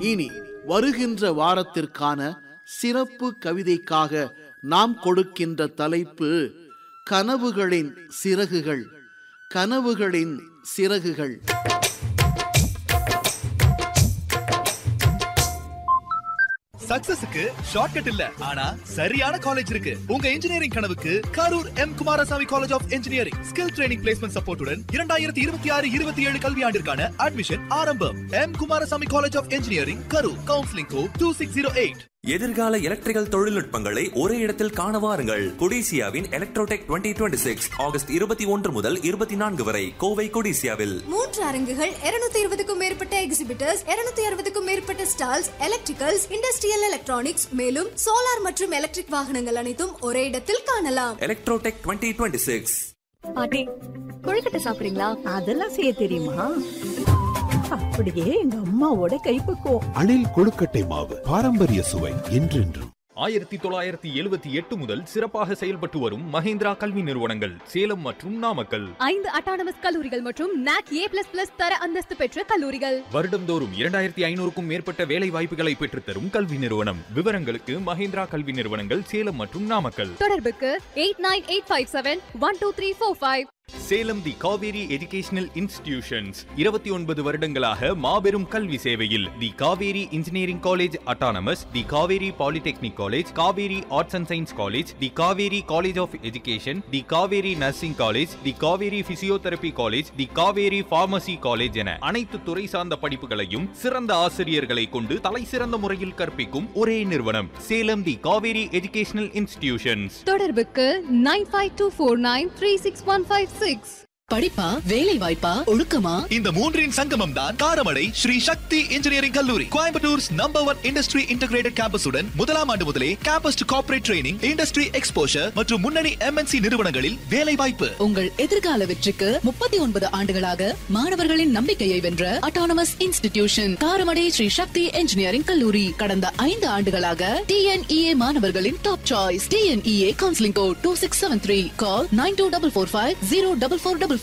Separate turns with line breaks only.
இனி வருகின்ற வாரத்திற்கான சிறப்பு கவிதைக்காக நாம் கொடுக்கின்ற தலைப்பு கனவுகளின் சிறகுகள் கனவுகளின் சிறகுகள்
சக்சஸுக்கு ஷார்ட்கட் இல்ல ஆனா சரியான காலேஜ் இருக்கு உங்க இன்ஜினியரிங் கனவுக்கு Karur M Kumarasamy college of engineering skill training placement சப்போர்ட்டுடன் இரண்டாயிரத்தி இருபத்தி ஆறு இருபத்தி ஏழு கல்வியாண்டிற்கான அட்மிஷன் ஆரம்பம் M Kumarasamy college of engineering Karur counselling code two six zero eight
எதிர்கால எலக்ட்ரிக்கல் தொழில்நுட்பங்களை ஒரே இடத்தில் காண வாருங்கள் கொடிசியாவின் எலக்ட்ரோடெக் 2026 சிக்ஸ் ஆகஸ்ட் இருபத்தி ஒன்று முதல் இருபத்தி நான்கு வரை கோவை கொடிசியாவில்
மூன்று அரங்குகள் 220 இருபதுக்கும் மேற்பட்ட எக்ஸிபிட்டர்ஸ் 260 அறுபதுக்கும் மேற்பட்ட ஸ்டால்ஸ் எலக்ட்ரிக்கல்ஸ் இண்டஸ்ட்ரியல் எலக்ட்ரானிக்ஸ் மேலும் சோலார் மற்றும் எலக்ட்ரிக் வாகனங்கள் அனைத்தும் ஒரே இடத்தில் காணலாம்
எலக்ட்ரோடெக் 2026 சிக்ஸ்
பாட்டி கொழுக்கட்டை சாப்பிடுறீங்களா
அதெல்லாம் செய்ய தெரியுமா அப்படியே எங்க அம்மாவோட கைப்பக்குவம்
அணில் கொழுக்கட்டை மாவு பாரம்பரிய சுவை என்றென்றும்
ஆயிரத்தி தொள்ளாயிரத்தி எழுபத்தி எட்டு முதல் சிறப்பாக செயல்பட்டு வரும் மஹேந்திரா கல்வி நிறுவனங்கள் சேலம் மற்றும் நாமக்கல்
ஐந்து அட்டானமஸ் கல்லூரிகள் மற்றும் நாக் ஏ பிளஸ் பிளஸ் தர அந்தஸ்து பெற்ற கல்லூரிகள்
வருடந்தோறும் இரண்டாயிரத்தி ஐநூறுக்கும் மேற்பட்ட வேலை வாய்ப்புகளை பெற்றுத்தரும் கல்வி நிறுவனம் விவரங்களுக்கு மஹேந்திரா கல்வி நிறுவனங்கள் சேலம் மற்றும் நாமக்கல்
தொடர்புக்கு eight nine eight five seven one two three four five
Salem the Kaveri educational institutions இருபத்தி ஒன்பது வருடங்களாக மாபெரும் கல்வி சேவையில் the Kaveri engineering college autonomous the Kaveri polytechnic college Kaveri arts and science college the Kaveri college of education the Kaveri nursing college the Kaveri physiotherapy college the Kaveri pharmacy college என அனைத்து துறை சார்ந்த படிப்புகளையும் சிறந்த ஆசிரியர்களை கொண்டு தலை சிறந்த முறையில் கற்பிக்கும் ஒரே நிறுவனம் Salem the Kaveri educational institutions
தொடர்புக்கு nine five two four nine three six one five six
படிப்பா வேலை வாய்ப்பா ஒழுக்கமா
இந்த மூன்றின் சங்கமம் தான் காரமடை ஸ்ரீ சக்தி இன்ஜினியரிங் கல்லூரி Coimbatore's number one industry integrated கேம்பஸுடன் முதலாம் ஆண்டு முதலே campus to corporate training industry exposure மற்றும் முன்னணி எம்என்சி நிறுவனங்களில் வேலை வாய்ப்பு
உங்கள் எதிர்கால வெற்றிக்கு முப்பத்தி ஒன்பது ஆண்டுகளாக மாணவர்களின் நம்பிக்கையை வென்ற autonomous institution Karamadai Shri Sakthi engineering கல்லூரி கடந்த ஐந்து ஆண்டுகளாக டிஎன்இஏ மாணவர்களின் top choice TNEA counselling code two six seven three call nine two double four five zero double four double